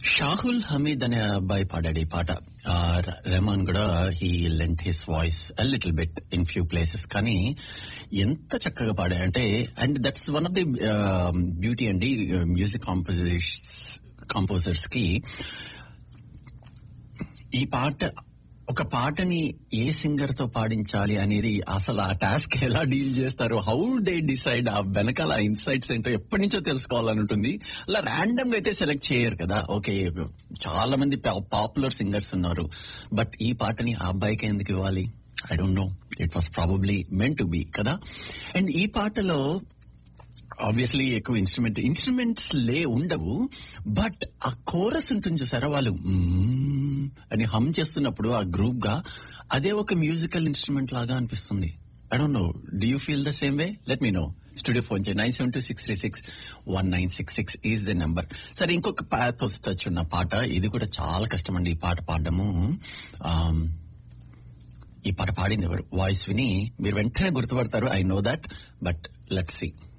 షాహుల్ హమీద్ అనే అబ్బాయి పాడాడు ఈ పాట ఆ, ర- రెహమాన్ కూడా he lent his voice a little bit in few places కానీ ఎంత చక్కగా పాడాడంటే and that's one of the beauty అండి మ్యూజిక్ కాంపోజిషన్స్ కాంపోజర్స్ కి ఈ పాట ఒక పాటని ఏ సింగర్ తో పాడించాలి అనేది అసలు ఆ టాస్క్ ఎలా డీల్ చేస్తారు హౌ దే డిసైడ్ ఆ వెనకాల ఇన్సైట్స్ ఏంటో ఎప్పటి నుంచో తెలుసుకోవాలని ఉంటుంది అలా ర్యాండమ్ గా అయితే సెలెక్ట్ చేయరు కదా ఓకే చాలా మంది పాపులర్ సింగర్స్ ఉన్నారు బట్ ఈ పాటని ఆ అబ్బాయికి ఎందుకు ఇవ్వాలి I don't know it was probably meant to be కదా అండ్ ఈ పాటలో ఆబ్వియస్లీ ఎక్కువ ఇన్స్ట్రుమెంట్ ఇన్స్ట్రుమెంట్స్ లే ఉండవు బట్ ఆ కోరస్ ఉంటుంది చూసారా వాళ్ళు మ్మ్ అని హమ్ చేస్తున్నప్పుడు ఆ గ్రూప్ గా అదే ఒక మ్యూజికల్ ఇన్స్ట్రుమెంట్ లాగా అనిపిస్తుంది I don't know do you feel the same way let me know studio phone చేయండి nine seven two six three six one nine six six is the number సరే ఇంకొక పాథోస్ టచ్ ఉన్న పాట ఇది కూడా చాలా కష్టం అండి ఈ పాట పాడడము ఆమ్, ఈ పాట పాడింది ఎవరు వాయిస్ విని మీరు వెంటనే గుర్తుపడతారు I know that but let C